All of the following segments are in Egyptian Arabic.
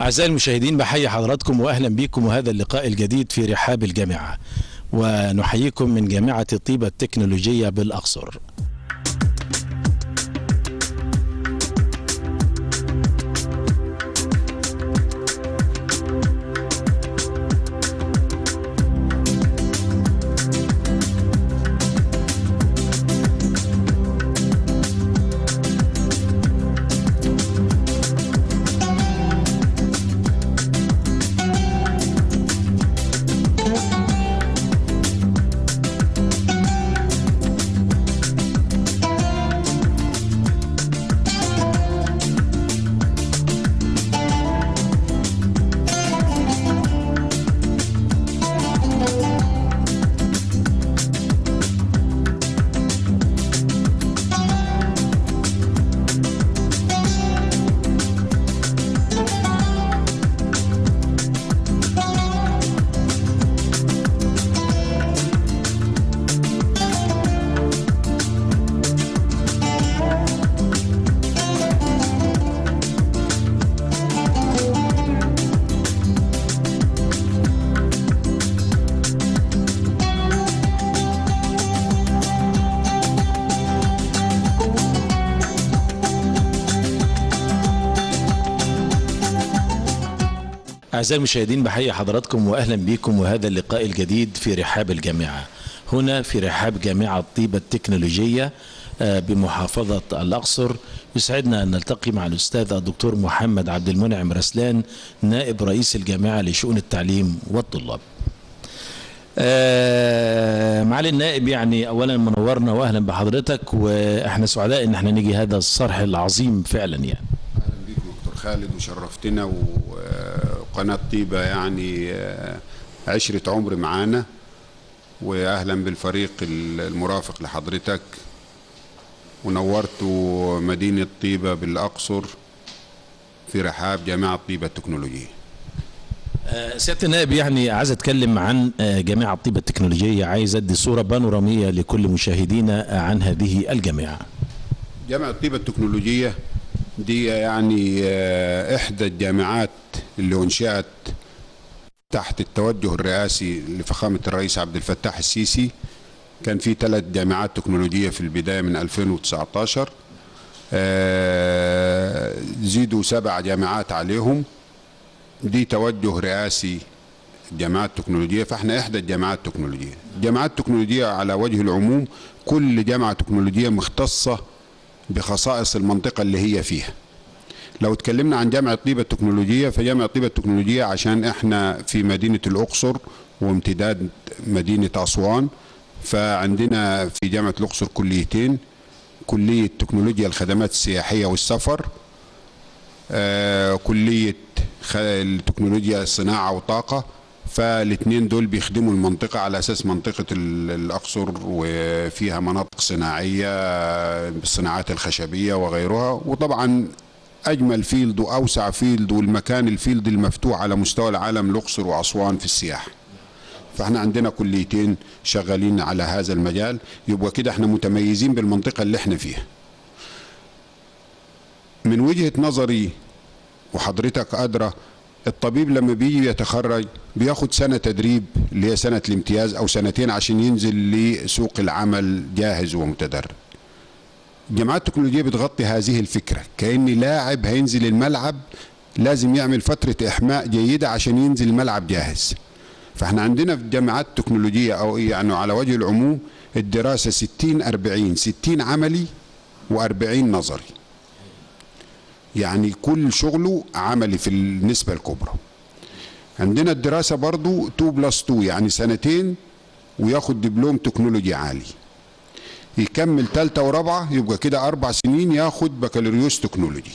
أعزائي المشاهدين بحيي حضراتكم وأهلا بكم وهذا اللقاء الجديد في رحاب الجامعة ونحييكم من جامعة طيبة التكنولوجية بالأقصر أعزائي المشاهدين بحيي حضراتكم وأهلا بكم وهذا اللقاء الجديد في رحاب الجامعة هنا في رحاب جامعة طيبة التكنولوجية آه، بمحافظة الأقصر يسعدنا أن نلتقي مع الأستاذ الدكتور محمد عبد المنعم رسلان نائب رئيس الجامعة لشؤون التعليم والطلاب آه، معالي النائب يعني اولا منورنا واهلا بحضرتك واحنا سعداء ان احنا نيجي هذا الصرح العظيم فعلا يعني اهلا بيك دكتور خالد وشرفتنا وقناه طيبه يعني آه، عشره عمر معانا واهلا بالفريق المرافق لحضرتك ونورت مدينه طيبه بالاقصر في رحاب جامعه طيبه التكنولوجيه آه، سياده النائب يعني عايز اتكلم عن آه، جامعه طيبه التكنولوجيه عايز ادي صوره بانوراميه لكل مشاهدينا آه، عن هذه الجامعه جامعة طيبة التكنولوجية دي يعني آه، إحدى الجامعات اللي أنشأت تحت التوجه الرئاسي لفخامة الرئيس عبد الفتاح السيسي كان في ثلاث جامعات تكنولوجية في البداية من 2019 آه، زيدوا سبع جامعات عليهم دي توجه رئاسي الجامعات التكنولوجية فاحنا إحدى الجامعات التكنولوجية الجامعات التكنولوجية على وجه العموم كل جامعة تكنولوجية مختصة بخصائص المنطقة اللي هي فيها لو اتكلمنا عن جامعة طيبة التكنولوجية فجامعة طيبة التكنولوجية عشان احنا في مدينة الأقصر وامتداد مدينة أسوان فعندنا في جامعة الأقصر كليتين كلية تكنولوجيا الخدمات السياحية والسفر آه كلية خ- التكنولوجيا الصناعة وطاقة فالاثنين دول بيخدموا المنطقة على أساس منطقة ال- الأقصر وفيها مناطق صناعية بالصناعات الخشبية وغيرها وطبعا أجمل فيلد وأوسع فيلد والمكان الفيلد المفتوح على مستوى العالم الأقصر وأسوان في السياحة فاحنا عندنا كليتين شغالين على هذا المجال يبقى كده احنا متميزين بالمنطقة اللي احنا فيها من وجهة نظري وحضرتك أدرى الطبيب لما بيجي يتخرج بياخد سنة تدريب اللي هي سنة الامتياز أو سنتين عشان ينزل لسوق العمل جاهز ومتدرب الجامعات التكنولوجية بتغطي هذه الفكرة كأن لاعب هينزل الملعب لازم يعمل فترة إحماء جيدة عشان ينزل الملعب جاهز فاحنا عندنا في الجامعات التكنولوجية أو يعني على وجه العموم الدراسة 60 40 60 عملي و40 نظري يعني كل شغله عملي في النسبة الكبرى عندنا الدراسة برضو 2 بلس 2 يعني سنتين وياخد دبلوم تكنولوجي عالي يكمل تالتة ورابعة يبقى كده أربع سنين ياخد بكالوريوس تكنولوجي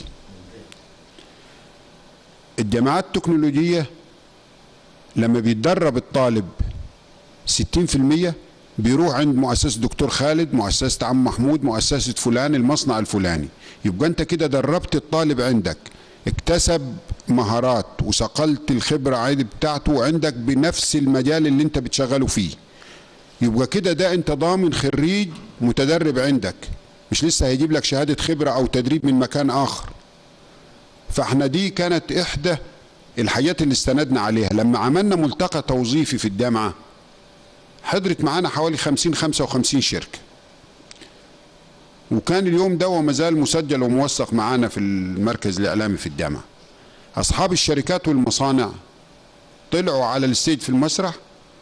الجامعات التكنولوجية لما بيتدرب الطالب 60% بيروح عند مؤسسة دكتور خالد مؤسسة عم محمود مؤسسة فلان المصنع الفلاني يبقى انت كده دربت الطالب عندك اكتسب مهارات وصقلت الخبرة عادي بتاعته عندك بنفس المجال اللي انت بتشغله فيه يبقى كده ده انت ضامن خريج متدرب عندك مش لسه هيجيب لك شهادة خبرة او تدريب من مكان اخر فاحنا دي كانت احدى الحاجات اللي استندنا عليها لما عملنا ملتقى توظيفي في الجامعه حضرت معانا حوالي 50 55 شركه وكان اليوم ده وما زال مسجل وموثق معانا في المركز الاعلامي في الجامعه اصحاب الشركات والمصانع طلعوا على الستيج في المسرح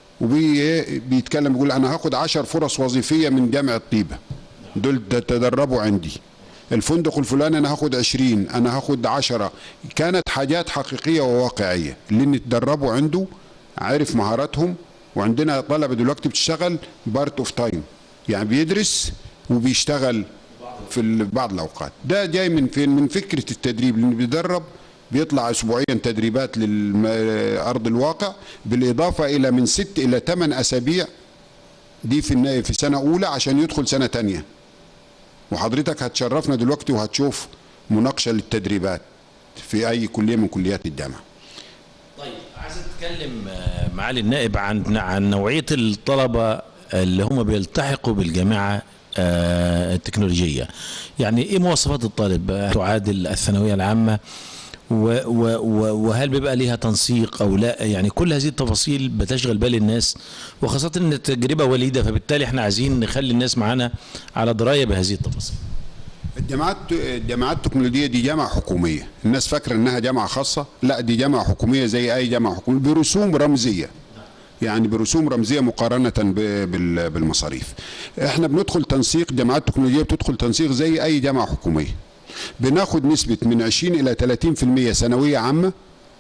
وبيتكلم بيقول انا هاخد 10 فرص وظيفيه من جامعه طيبه دول تدربوا عندي الفندق الفلاني انا هاخد 20 انا هاخد 10 كانت حاجات حقيقيه وواقعيه اللي نتدربوا عنده عارف مهاراتهم وعندنا طلبه دلوقتي بتشتغل بارت اوف تايم يعني بيدرس وبيشتغل في ال- بعض الاوقات ده جاي من فين من فكره التدريب اللي بيدرب بيطلع اسبوعيا تدريبات لارض الواقع بالاضافه الى من ست الى ثمان اسابيع دي في النا- في سنه اولى عشان يدخل سنه تانية وحضرتك هتشرفنا دلوقتي وهتشوف مناقشه للتدريبات في اي كليه من كليات الجامعه طيب عايز اتكلم آه، معالي النائب عن عن نوعيه الطلبه اللي هم بيلتحقوا بالجامعه آه، التكنولوجيه يعني ايه مواصفات الطالب آه، تعادل الثانويه العامه و- و- و- وهل بيبقى ليها تنسيق او لا يعني كل هذه التفاصيل بتشغل بال الناس وخاصه ان التجربه وليده فبالتالي احنا عايزين نخلي الناس معانا على درايه بهذه التفاصيل الجامعات الجامعات التكنولوجيه دي جامعه حكوميه الناس فاكره انها جامعه خاصه لا دي جامعه حكوميه زي اي جامعه حكوميه برسوم رمزيه يعني برسوم رمزيه مقارنه ب- بال- بالمصاريف احنا بندخل تنسيق جامعات تكنولوجيه بتدخل تنسيق زي اي جامعه حكوميه بناخد نسبه من 20 الى 30% ثانويه عامه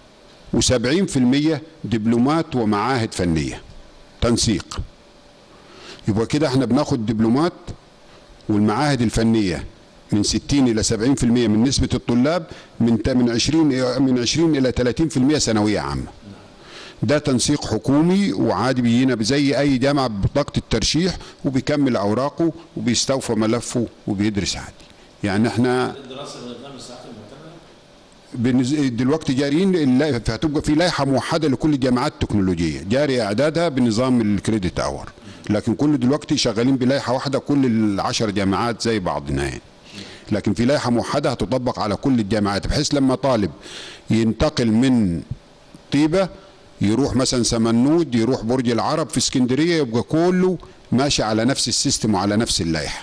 و70% دبلومات ومعاهد فنيه تنسيق يبقى كده احنا بناخد دبلومات والمعاهد الفنيه من 60 الى 70% من نسبه الطلاب من ت- من 20 من 20 الى 30% ثانويه عامه. ده تنسيق حكومي وعادي بيجينا زي اي جامعه ببطاقه الترشيح وبيكمل اوراقه وبيستوفى ملفه وبيدرس عادي. يعني احنا بالنز- دلوقتي جاريين اللا- هتبقى في لائحه موحده لكل الجامعات التكنولوجيه جاري اعدادها بنظام الكريدت اور لكن كل دلوقتي شغالين بلائحه واحده كل العشر جامعات زي بعضنا يعني لكن في لائحه موحده هتطبق على كل الجامعات بحيث لما طالب ينتقل من طيبه يروح مثلا سمنود يروح برج العرب في اسكندريه يبقى كله ماشي على نفس السيستم وعلى نفس اللائحه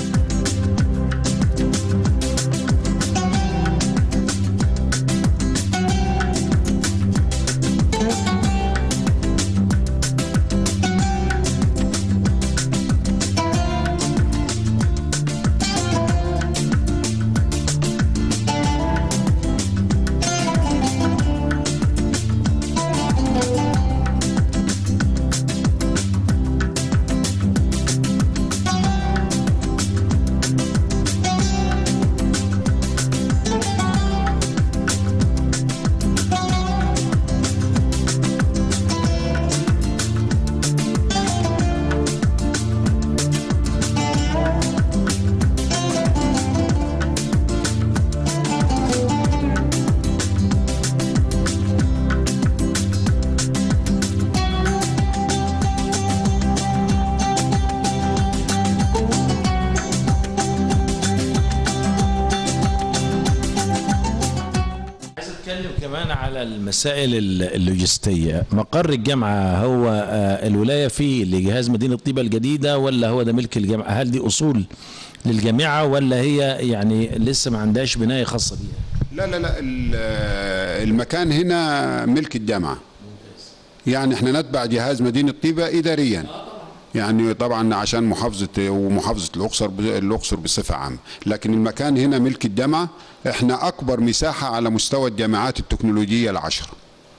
عايز اتكلم كمان على المسائل ال- اللوجستيه مقر الجامعه هو آه، الولايه فيه لجهاز مدينه طيبه الجديده ولا هو ده ملك الجامعه هل دي اصول للجامعه ولا هي يعني لسه ما عندهاش بنايه خاصه بيها لا لا لا ال- المكان هنا ملك الجامعة يعني احنا نتبع جهاز مدينة طيبة إداريا يعني طبعا عشان محافظة ومحافظة الأقصر ب- الأقصر بصفة عامة لكن المكان هنا ملك الجامعة احنا أكبر مساحة على مستوى الجامعات التكنولوجية العشرة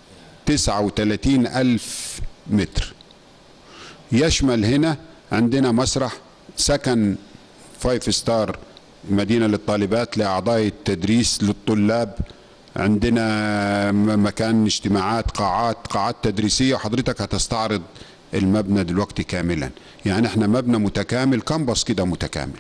39 ألف متر يشمل هنا عندنا مسرح سكن فايف ستار مدينة للطالبات لأعضاء التدريس للطلاب عندنا م- مكان اجتماعات قاعات قاعات تدريسية وحضرتك هتستعرض المبنى دلوقتي كاملا يعني احنا مبنى متكامل كامبس كده متكامل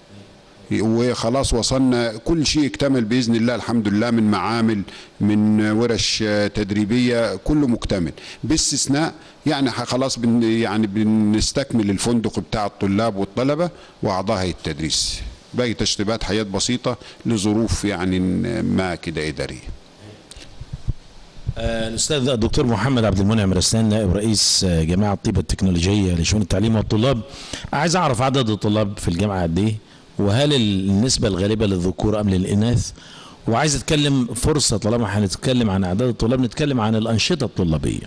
وخلاص وصلنا كل شيء اكتمل باذن الله الحمد لله من معامل من ورش آه، تدريبيه كله مكتمل باستثناء يعني ح- خلاص بن يعني بنستكمل الفندق بتاع الطلاب والطلبه واعضاء هيئه التدريس باقي تشطيبات حاجات بسيطه لظروف يعني ما كده اداريه آه، الاستاذ الدكتور محمد عبد المنعم رسلان نائب رئيس آه، جامعه الطب التكنولوجيه لشؤون التعليم والطلاب عايز اعرف عدد الطلاب في الجامعه قد ايه وهل النسبه الغالبه للذكور ام للاناث وعايز اتكلم فرصه طالما هنتكلم عن اعداد الطلاب نتكلم عن الانشطه الطلابيه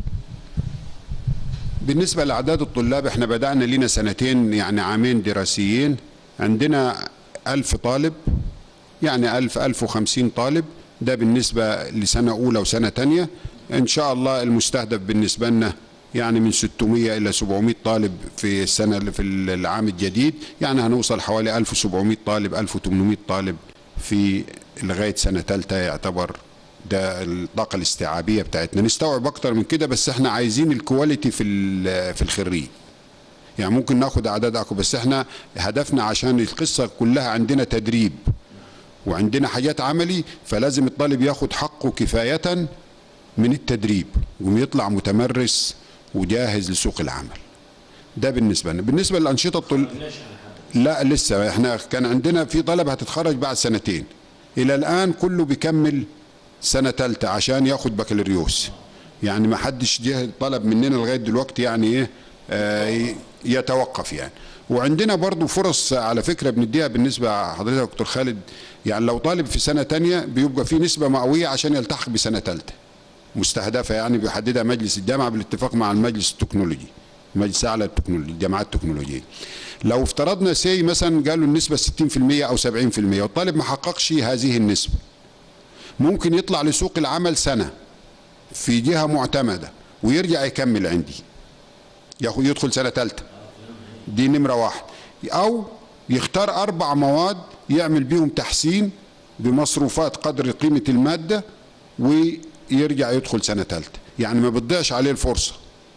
بالنسبة لأعداد الطلاب احنا بدأنا لنا سنتين يعني عامين دراسيين عندنا ألف طالب يعني ألف ألف وخمسين طالب ده بالنسبة لسنة أولى وسنة تانية إن شاء الله المستهدف بالنسبة لنا يعني من 600 إلى 700 طالب في السنة اللي في العام الجديد يعني هنوصل حوالي 1700 طالب 1800 طالب في لغاية سنة ثالثة يعتبر ده الطاقة الاستيعابية بتاعتنا نستوعب أكتر من كده بس احنا عايزين الكواليتي في ال- في الخريج يعني ممكن ناخد أعداد أكبر بس احنا هدفنا عشان القصة كلها عندنا تدريب وعندنا حاجات عملي فلازم الطالب ياخد حقه كفاية من التدريب ويطلع متمرس وجاهز لسوق العمل ده بالنسبة لنا بالنسبة للأنشطة الطل... لا لسه احنا كان عندنا في طلبة هتتخرج بعد سنتين إلى الآن كله بيكمل سنة تالتة عشان ياخد بكالوريوس يعني ما حدش جه طلب مننا لغاية دلوقتي يعني ايه آه يتوقف يعني وعندنا برضو فرص على فكرة بنديها بالنسبة حضرتك يا دكتور خالد يعني لو طالب في سنة تانية بيبقى في نسبة مئوية عشان يلتحق بسنة تالتة مستهدفة يعني بيحددها مجلس الجامعة بالاتفاق مع المجلس التكنولوجي المجلس الأعلى للتكنولوجيا الجامعات التكنولوجية لو افترضنا سي مثلا قالوا النسبة 60% أو 70% والطالب ما حققش هذه النسبة ممكن يطلع لسوق العمل سنة في جهة معتمدة ويرجع يكمل عندي ياخد يدخل سنة ثالثة دي نمرة واحد أو يختار أربع مواد يعمل بيهم تحسين بمصروفات قدر قيمة المادة ويرجع يدخل سنة ثالثة يعني ما بتضيعش عليه الفرصة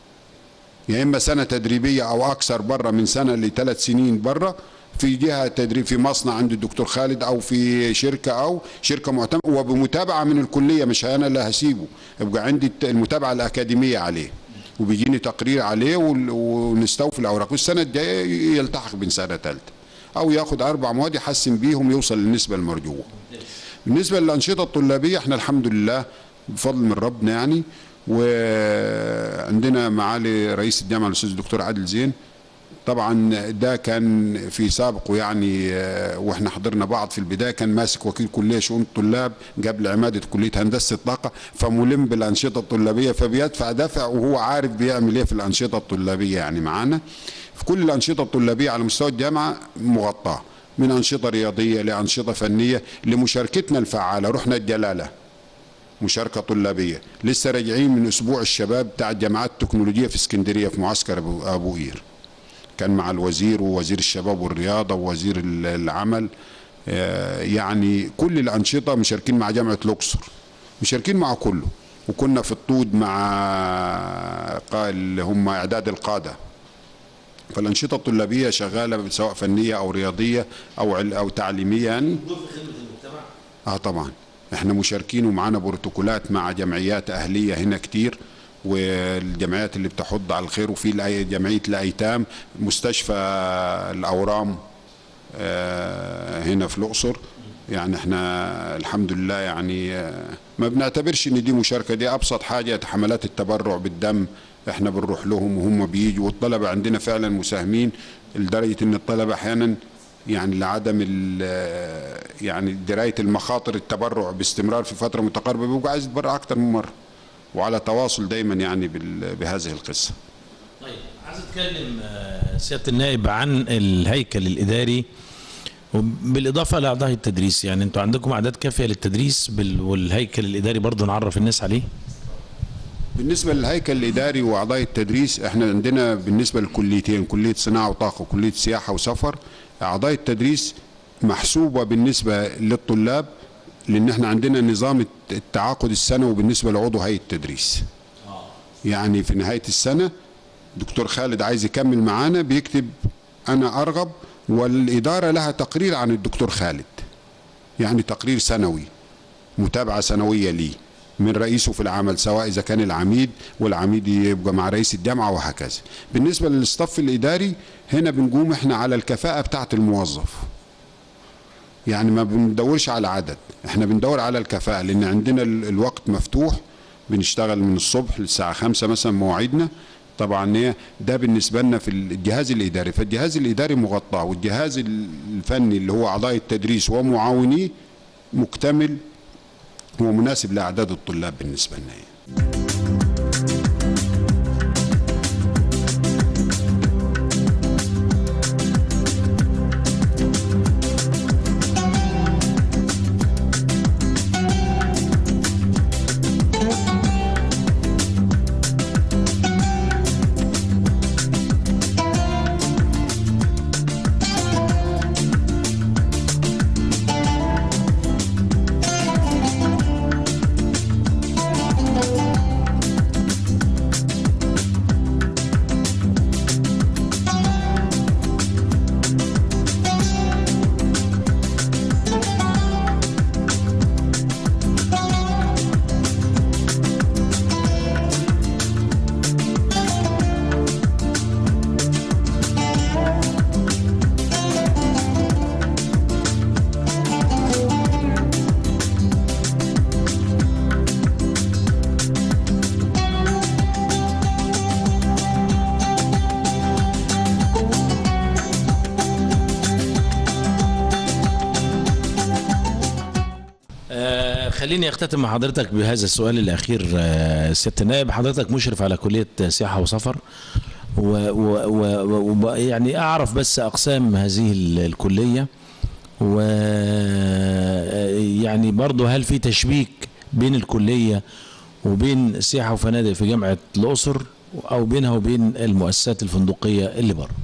يا إما سنة تدريبية أو أكثر بره من سنة لثلاث سنين بره في جهة تدريب في مصنع عند الدكتور خالد أو في شركة أو شركة معتمدة وبمتابعة من الكلية مش أنا اللي هسيبه يبقى عندي الت- المتابعة الأكاديمية عليه وبيجيني تقرير عليه ون- ونستوفي الأوراق والسنة الجاية يلتحق بين سنة ثالثة أو ياخد أربع مواد يحسن بيهم يوصل للنسبة المرجوة بالنسبة للأنشطة الطلابية احنا الحمد لله بفضل من ربنا يعني وعندنا معالي رئيس الجامعة الأستاذ الدكتور عادل زين طبعا ده كان في سابقه يعني آه، واحنا حضرنا بعض في البدايه كان ماسك وكيل كليه شؤون الطلاب قبل عماده كليه هندسه الطاقه فملم بالانشطه الطلابيه فبيدفع دفع وهو عارف بيعمل ايه في الانشطه الطلابيه يعني معانا في كل الانشطه الطلابيه على مستوى الجامعه مغطاه من انشطه رياضيه لانشطه فنيه لمشاركتنا الفعاله رحنا الجلاله مشاركة طلابية لسه راجعين من أسبوع الشباب بتاع الجامعات التكنولوجية في اسكندرية في معسكر أبو, أبو قير كان مع الوزير ووزير الشباب والرياضة ووزير ال- العمل آه، يعني كل الأنشطة مشاركين مع جامعة الأقصر مشاركين مع كله وكنا في الطود مع قا- اللي هم إعداد القادة فالأنشطة الطلابية شغالة سواء فنية أو رياضية أو عل- أو تعليمية يعني اه طبعا احنا مشاركين ومعانا بروتوكولات مع جمعيات اهليه هنا كتير والجمعيات اللي بتحض على الخير وفي الأي- جمعيه الايتام مستشفى الاورام آه، هنا في الاقصر يعني احنا الحمد لله يعني آه، ما بنعتبرش ان دي مشاركه دي ابسط حاجه حملات التبرع بالدم احنا بنروح لهم وهم بيجوا والطلبه عندنا فعلا مساهمين لدرجه ان الطلبه احيانا يعني لعدم ال- يعني درايه المخاطر التبرع باستمرار في فتره متقاربه بيبقى عايز يتبرع اكتر من مره وعلى تواصل دايما يعني بال- بهذه القصه طيب عايز اتكلم آه، سياده النائب عن الهيكل الاداري بالاضافه لاعضاء التدريس يعني انتوا عندكم اعداد كافيه للتدريس بال- والهيكل الاداري برضه نعرف الناس عليه بالنسبة للهيكل الإداري وأعضاء التدريس احنا عندنا بالنسبة للكليتين كلية صناعة وطاقة وكلية سياحة وسفر أعضاء التدريس محسوبة بالنسبة للطلاب لأن احنا عندنا نظام التعاقد السنوي بالنسبة لعضو هيئة التدريس يعني في نهاية السنة دكتور خالد عايز يكمل معانا بيكتب أنا أرغب والإدارة لها تقرير عن الدكتور خالد يعني تقرير سنوي متابعة سنوية ليه من رئيسه في العمل سواء إذا كان العميد والعميد يبقى مع رئيس الجامعة وهكذا بالنسبة للصف الإداري هنا بنقوم إحنا على الكفاءة بتاعة الموظف يعني ما بندورش على عدد احنا بندور على الكفاءة لأن عندنا ال- الوقت مفتوح بنشتغل من الصبح للساعه 5 مثلا مواعيدنا طبعا هي ده بالنسبه لنا في الجهاز الاداري فالجهاز الاداري مغطى والجهاز الفني اللي هو اعضاء التدريس ومعاونيه مكتمل ومناسب لاعداد الطلاب بالنسبه لنا يعني. آه، خليني اختتم مع حضرتك بهذا السؤال الاخير آه، سياده النائب حضرتك مشرف على كليه سياحه وسفر ويعني اعرف بس اقسام هذه ال- الكليه و يعني برضه هل في تشبيك بين الكليه وبين سياحه وفنادق في جامعه الاقصر او بينها وبين المؤسسات الفندقيه اللي بره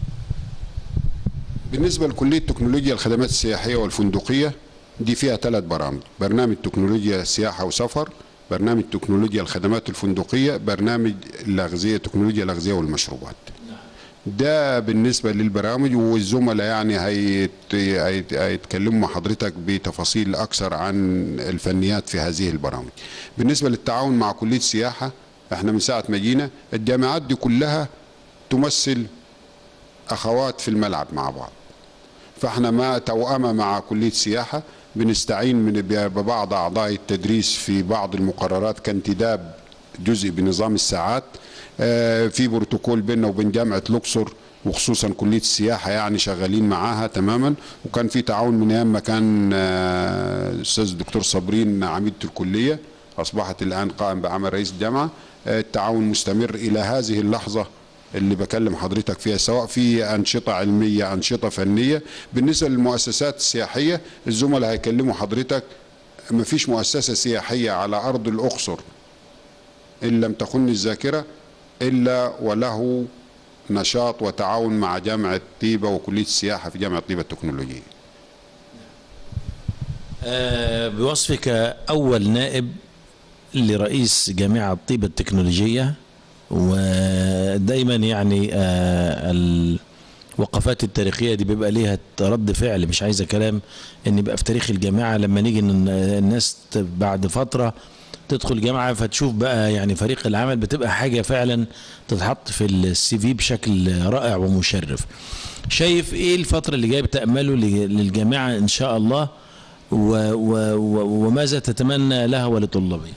بالنسبة لكلية تكنولوجيا الخدمات السياحية والفندقية دي فيها ثلاث برامج برنامج تكنولوجيا سياحة وسفر برنامج تكنولوجيا الخدمات الفندقية برنامج الأغذية تكنولوجيا الأغذية والمشروبات ده بالنسبة للبرامج والزملاء يعني هيت هيت هيتكلموا مع حضرتك بتفاصيل أكثر عن الفنيات في هذه البرامج بالنسبة للتعاون مع كلية السياحة احنا من ساعة ما جينا الجامعات دي كلها تمثل أخوات في الملعب مع بعض فاحنا ما توأمة مع كلية السياحة بنستعين من ببعض أعضاء التدريس في بعض المقررات كانتداب جزء بنظام الساعات آه، في بروتوكول بيننا وبين جامعة الأقصر وخصوصا كلية السياحة يعني شغالين معاها تماما وكان في تعاون من أيام ما كان آه، الأستاذ الدكتور صابرين عميدة الكلية أصبحت الآن قائم بعمل رئيس الجامعة آه، التعاون مستمر إلى هذه اللحظة اللي بكلم حضرتك فيها سواء في أنشطة علمية أنشطة فنية بالنسبة للمؤسسات السياحية الزملاء هيكلموا حضرتك ما فيش مؤسسة سياحية على أرض الأقصر إن لم تخن الذاكرة إلا وله نشاط وتعاون مع جامعة طيبة وكلية السياحة في جامعة طيبة التكنولوجية آه، بوصفك أول نائب لرئيس جامعة طيبة التكنولوجية ودايما يعني آه، الوقفات التاريخية دي بيبقى ليها رد فعل مش عايزة كلام ان يبقى في تاريخ الجامعة لما نيجي ن- الناس ت- بعد فترة تدخل جامعة فتشوف بقى يعني فريق العمل بتبقى حاجة فعلا تتحط في السي في بشكل رائع ومشرف شايف ايه الفترة اللي جاية بتأمله ل- للجامعة ان شاء الله و و و وماذا تتمنى لها ولطلابها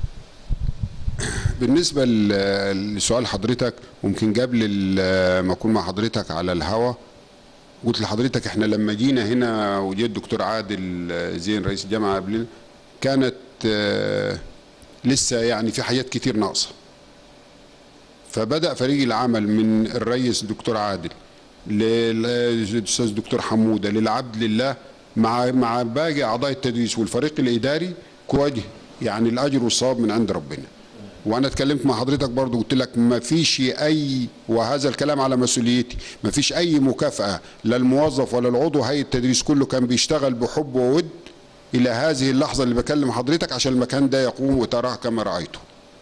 بالنسبة ل- لسؤال حضرتك ممكن قبل ال- ما أكون مع حضرتك على الهوا قلت لحضرتك احنا لما جينا هنا وجيت الدكتور عادل زين رئيس الجامعة قبلنا كانت آه، لسه يعني في حاجات كتير ناقصة فبدأ فريق العمل من الرئيس الدكتور عادل للاستاذ دكتور حموده للعبد لله مع مع باقي اعضاء التدريس والفريق الاداري كوجه يعني الاجر والصواب من عند ربنا وانا اتكلمت مع حضرتك برضو قلت لك ما فيش اي وهذا الكلام على مسؤوليتي ما فيش اي مكافاه لا الموظف ولا العضو هيئه التدريس كله كان بيشتغل بحب وود الى هذه اللحظه اللي بكلم حضرتك عشان المكان ده يقوم وتراه كما رايته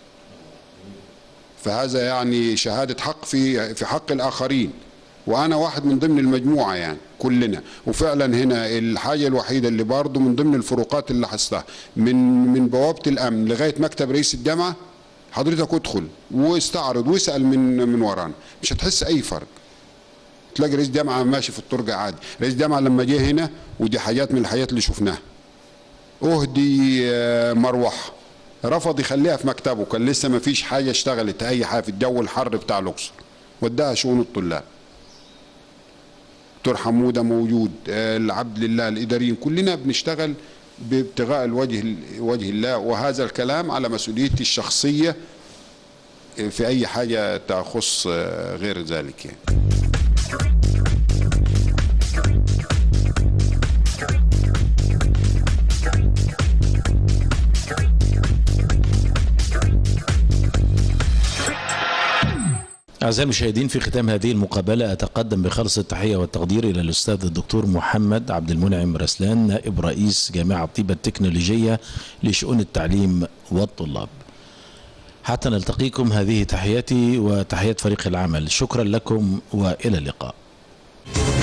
فهذا يعني شهادة حق في في حق الآخرين وأنا واحد من ضمن المجموعة يعني كلنا وفعلا هنا الحاجة الوحيدة اللي برضه من ضمن الفروقات اللي لاحظتها من من بوابة الأمن لغاية مكتب رئيس الجامعة حضرتك ادخل واستعرض واسأل من من ورانا مش هتحس أي فرق تلاقي رئيس جامعة ماشي في الطرقة عادي رئيس جامعة لما جه هنا ودي حاجات من الحاجات اللي شفناها اهدي آه، مروحه رفض يخليها في مكتبه كان لسه ما فيش حاجه اشتغلت اي حاجه في الجو الحر بتاع الاقصر وداها شؤون الطلاب دكتور حموده موجود آه، العبد لله الاداريين كلنا بنشتغل بابتغاء الوجه وجه الله وهذا الكلام على مسؤوليتي الشخصيه آه، في اي حاجه تخص آه، غير ذلك يعني أعزائي المشاهدين في ختام هذه المقابلة أتقدم بخالص التحية والتقدير إلى الأستاذ الدكتور محمد عبد المنعم رسلان نائب رئيس جامعة طيبة التكنولوجية لشؤون التعليم والطلاب حتى نلتقيكم هذه تحياتي وتحيات فريق العمل شكرا لكم وإلى اللقاء